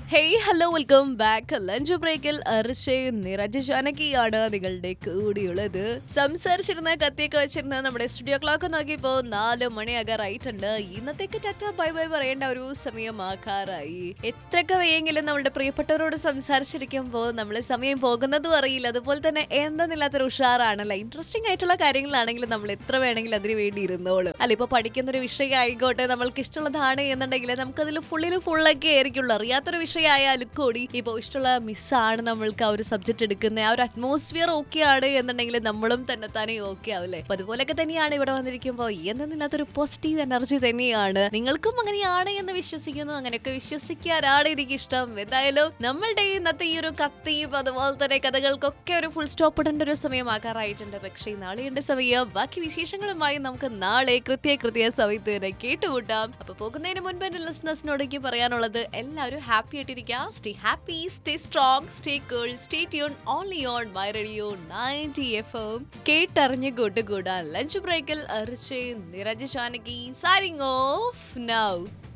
hey hello welcome back lunch ബ്രേക്കിൽ അർഷയും നിരജ ജാനകിയാണ് നിങ്ങളുടെ കൂടിയുള്ളത് സംസാരിച്ചിരുന്ന കത്തിയൊക്കെ വെച്ചിരുന്ന നമ്മുടെ സ്റ്റുഡിയോ ക്ലോക്ക് നോക്കിയപ്പോ നാല് മണിയാകാറായിട്ടുണ്ട് ഇന്നത്തേക്ക് ടറ്റ ബൈ ബൈ പറയേണ്ട ഒരു സമയമാകാറായി എത്രയൊക്കെ വയ്യെങ്കിലും നമ്മുടെ പ്രിയപ്പെട്ടവരോട് സംസാരിച്ചിരിക്കുമ്പോൾ നമ്മൾ സമയം പോകുന്നതും അറിയില്ല അതുപോലെ തന്നെ എന്തെന്നില്ലാത്തൊരു ഉഷാറാണല്ലോ ഇൻട്രസ്റ്റിംഗ് ആയിട്ടുള്ള കാര്യങ്ങളാണെങ്കിലും നമ്മൾ എത്ര വേണമെങ്കിലും അതിന് വേണ്ടി ഇരുന്നോളും അല്ല ഇപ്പൊ പഠിക്കുന്ന ഒരു വിഷയം ആയിക്കോട്ടെ നമ്മൾക്ക് ഇഷ്ടമുള്ളതാണ് എന്നുണ്ടെങ്കിൽ നമുക്കതിൽ ഫുള്ളിൽ ഫുള്ളൊക്കെ ആയിരിക്കുള്ളൂ അറിയാത്തൊരു വിഷയമായാലും കൂടി ഇപ്പോൾ ഇഷ്ടമുള്ള മിസ്സാണ് നമ്മൾക്ക് ആ ഒരു സബ്ജക്ട് എടുക്കുന്നത് ആ ഒരു അറ്റ്മോസ്ഫിയർ ഓക്കെ ആണ് എന്നുണ്ടെങ്കിൽ നമ്മളും തന്നെ തന്നെ ഓക്കെ ആവില്ലേ അപ്പൊ അതുപോലൊക്കെ തന്നെയാണ് ഇവിടെ വന്നിരിക്കുമ്പോൾ എന്നതിനകത്തൊരു പോസിറ്റീവ് എനർജി തന്നെയാണ് നിങ്ങൾക്കും അങ്ങനെയാണ് എന്ന് വിശ്വസിക്കുന്നു അങ്ങനെയൊക്കെ വിശ്വസിക്കാനാണ് എനിക്ക് ഇഷ്ടം എന്തായാലും നമ്മളുടെ ഇന്നത്തെ ഈ ഒരു കത്തിയും അതുപോലെ തന്നെ കഥകൾക്കൊക്കെ ഒരു ഫുൾ സ്റ്റോപ്പ് ഇടേണ്ട ഒരു സമയമാക്കാറായിട്ടുണ്ട് പക്ഷേ നാളെയുടെ സമയം ബാക്കി വിശേഷങ്ങളുമായി നമുക്ക് നാളെ കൃത്യ കൃത്യ സമയത്ത് തന്നെ കേട്ടുകൂട്ടാം അപ്പൊ പോകുന്നതിന് മുൻപ് എന്റെ ലിസ്ണേഴ്സിനോട് എനിക്ക് പറയാനുള്ളത് എല്ലാവരും ഹാപ്പി ആയിട്ടിരിക്കുക stay happy stay strong stay cool stay tune only on my radio ninety F M കേട്ടറിഞ്ഞ് കൂട്ടുകൂടാൻ ലഞ്ച് ബ്രേക്കിൽ അരിച്ച് Neeraj Janaki signing off now